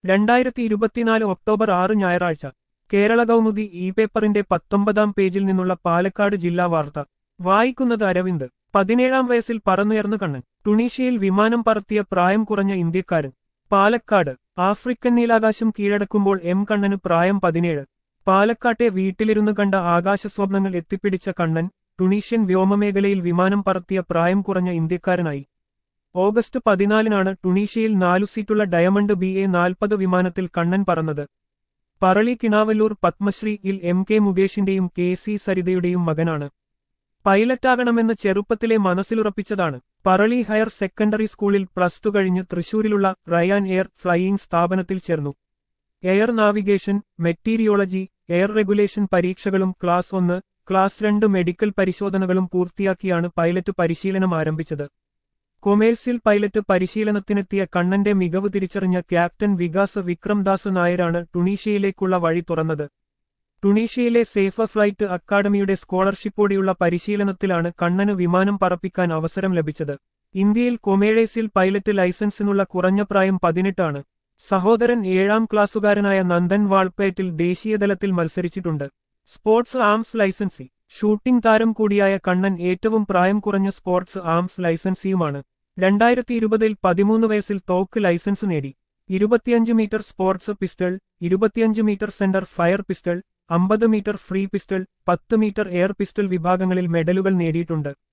രണ്ടായിരത്തി ഇരുപത്തിനാല് ഒക്ടോബർ ആറ് ഞായറാഴ്ച കേരള കൗമുദി ഇ പേപ്പറിന്റെ പത്തൊമ്പതാം പേജിൽ നിന്നുള്ള പാലക്കാട് ജില്ലാ വാർത്ത വായിക്കുന്നത് അരവിന്ദ് പതിനേഴാം വയസ്സിൽ പറന്നുയർന്നു കണ്ണൻ ടുണീഷ്യയിൽ വിമാനം പറത്തിയ പ്രായം കുറഞ്ഞ ഇന്ത്യക്കാരൻ പാലക്കാട് ആഫ്രിക്കൻ നീലാകാശം കീഴടക്കുമ്പോൾ എം കണ്ണന് പ്രായം പതിനേഴ് പാലക്കാട്ടെ വീട്ടിലിരുന്ന് കണ്ട ആകാശസ്വപ്നങ്ങൾ എത്തിപ്പിടിച്ച കണ്ണൻ ടുണീഷ്യൻ വ്യോമമേഖലയിൽ വിമാനം പറത്തിയ പ്രായം കുറഞ്ഞ ഇന്ത്യക്കാരനായി ഓഗസ്റ്റ് പതിനാലിനാണ് ടുണീഷ്യയിൽ നാലു സീറ്റുള്ള ഡയമണ്ട് ബി എ നാൽപ്പത് വിമാനത്തിൽ കണ്ണൻ പറന്നത് പറളി കിണാവല്ലൂർ പത്മശ്രീ ഇൽ എം കെ മുകേഷിന്റെയും കെ സി സരിതയുടെയും മകനാണ് പൈലറ്റാകണമെന്ന് ചെറുപ്പത്തിലെ മനസ്സിലുറപ്പിച്ചതാണ് പറളി ഹയർ സെക്കൻഡറി സ്കൂളിൽ പ്ലസ് ടു കഴിഞ്ഞ് തൃശൂരിലുള്ള റയാൻ എയർ ഫ്ലൈയിംഗ് സ്ഥാപനത്തിൽ ചേർന്നു air navigation meteorology air regulation പരീക്ഷകളും ക്ലാസ് ഒന്ന് ക്ലാസ് രണ്ട് മെഡിക്കൽ പരിശോധനകളും പൂർത്തിയാക്കിയാണ് പൈലറ്റ് പരിശീലനം ആരംഭിച്ചത് കൊമേഴ്സ്യൽ പൈലറ്റ് പരിശീലനത്തിനെത്തിയ കണ്ണന്റെ മികവ് തിരിച്ചറിഞ്ഞ ക്യാപ്റ്റൻ വികാസ് വിക്രംദാസ് നായരാണ് ടുണീഷ്യയിലേക്കുള്ള വഴി തുറന്നത് ടുണീഷ്യയിലെ സേഫ് ഫ്ലൈറ്റ് അക്കാദമിയുടെ സ്കോളർഷിപ്പോടെയുള്ള പരിശീലനത്തിലാണ് കണ്ണന് വിമാനം പറപ്പിക്കാൻ അവസരം ലഭിച്ചത് ഇന്ത്യയിൽ കൊമേഴേസിൽ പൈലറ്റ് ലൈസൻസിനുള്ള കുറഞ്ഞ പ്രായം പതിനെട്ടാണ് സഹോദരൻ ഏഴാം ക്ലാസ്സുകാരനായ നന്ദൻ വാൾപ്പേറ്റിൽ ദേശീയതലത്തിൽ മത്സരിച്ചിട്ടുണ്ട് സ്പോർട്സ് ആംസ് ലൈസൻസി ഷൂട്ടിംഗ് താരം കൂടിയായ കണ്ണൻ ഏറ്റവും പ്രായം കുറഞ്ഞ സ്പോർട്സ് ആംസ് ലൈസൻസിയുമാണ് രണ്ടായിരത്തി ഇരുപതിൽ പതിമൂന്ന് വയസ്സിൽ തോക്ക് ലൈസൻസ് നേടി ഇരുപത്തിയഞ്ച് മീറ്റർ സ്പോർട്സ് പിസ്റ്റൾ ഇരുപത്തിയഞ്ച് മീറ്റർ സെന്റർ ഫയർ പിസ്റ്റൾ അമ്പത് മീറ്റർ ഫ്രീ പിസ്റ്റൾ പത്ത് മീറ്റർ എയർ പിസ്റ്റൾ വിഭാഗങ്ങളിൽ മെഡലുകൾ നേടിയിട്ടുണ്ട്